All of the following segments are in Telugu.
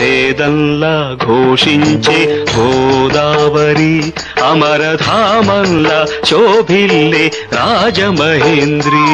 వేదంలా ఘోషించే గోదావరి అమరధామంలా శోభిల్లే రాజమహేంద్రి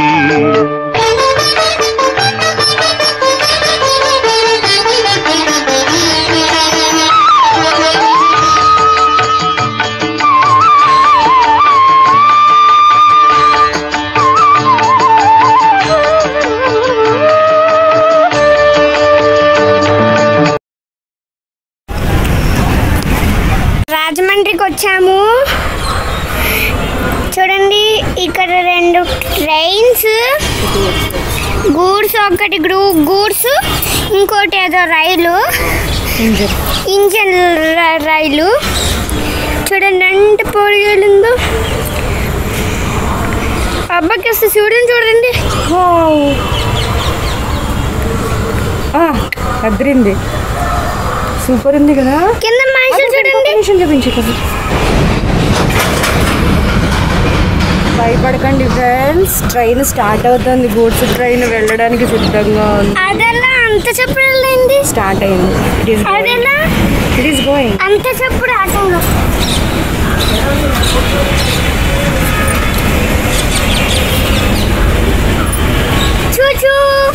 రాజమండ్రికి వచ్చాము చూడండి ఇక్కడ రెండు ట్రైన్స్ గూడ్స్ ఒకటి గ్రూ గూడ్స్ ఇంకోటి ఏదో రైలు ఇంజన్ ర- రైలు చూడండి ఎంత పొడిగలిందో అబ్బాకి వస్తే చూడండి చూడండి అదిరింది సూపర్ ఉంది కదా కింద మనుషులు చూడండి నిమిషం చూపించు కదా భయపడకండి ఫ్రెండ్స్ ట్రైన్ స్టార్ట్ అవుతుంది గూడ్స్ ట్రైన్ వెళ్ళడానికి సిద్ధంగా ఉంది అదెలా అంత చెప్పుడు వెళ్ళింది స్టార్ట్ అయింది ఇట్ ఈస్ అదెలా ఇట్ ఈస్ గోయింగ్ అంత చెప్పుడు ఆటంలో చూచూ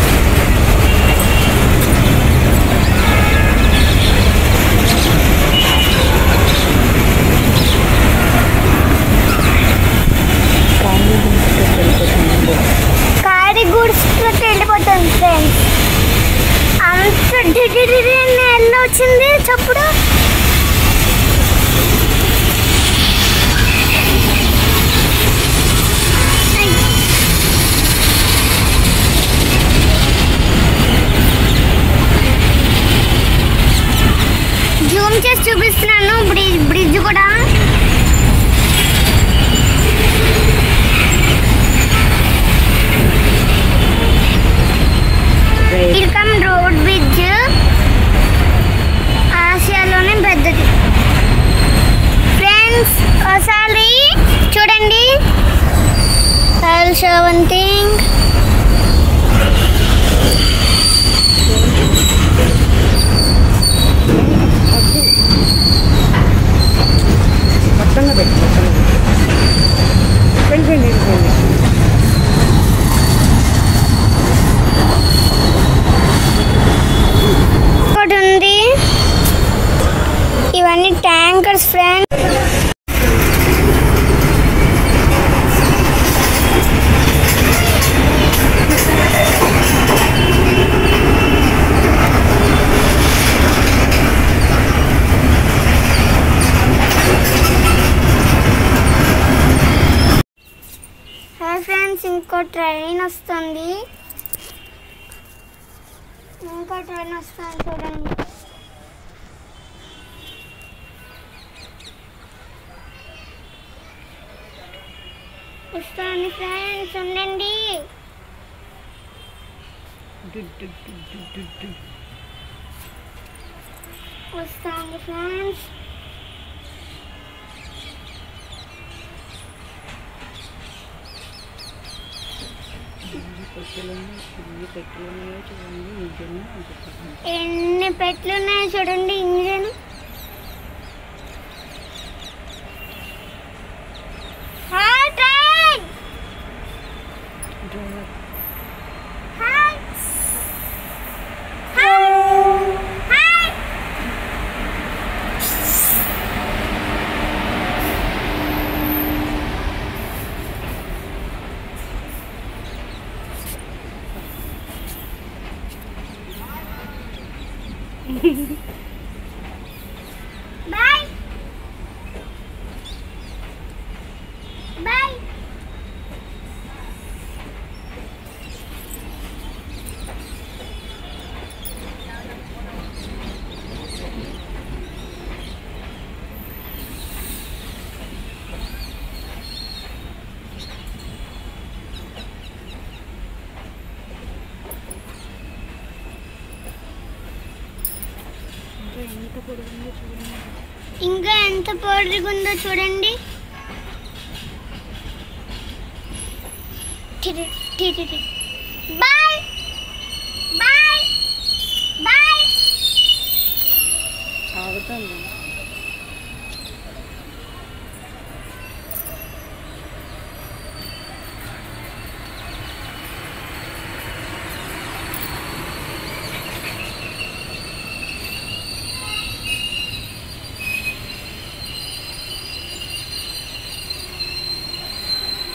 కాడి గూడ్స్ వెళ్ళిపోతుంది ఫ్రెండ్స్ అంత డిడిడి ఎలా వచ్చింది చప్పుడు జూమ్ చేసి చూపిస్తున్నాను బ్రిడ్జ్ బ్రిడ్జ్ కూడా ఇల్కమ్ రోడ్ బ్రిడ్జ్ ఆసియాలోనే పెద్దది ఫ్రెండ్స్ ఒకసారి చూడండి ఐ షో వన్ థింగ్ మొత్తంగా పెట్టు మొత్తంగా వెళ్ళిపోయింది వెళ్ళిపోయింది ఒకటి ఉంది ఇవన్నీ ట్యాంకర్స్ ఫ్రెండ్స్ హాయ్ ఫ్రెండ్స్ ఇంకో ట్రైన్ వస్తుంది ఇంకో ట్రైన్ వస్తుంది చూడండి వస్తాను ఫ్రెండ్స్ ఉండండి వస్తాను ఫ్రెండ్స్ ఎన్ని పెట్లు ఉన్నాయో చూడండి engine hi train hi hi hi bye bye ఇంకా ఎంత పొడుగుందో చూడండి టిరి, టిరి. బాయ్ బాయ్ బాయ్ ఆగుతుంది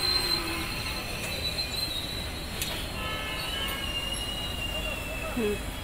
హ్మ్.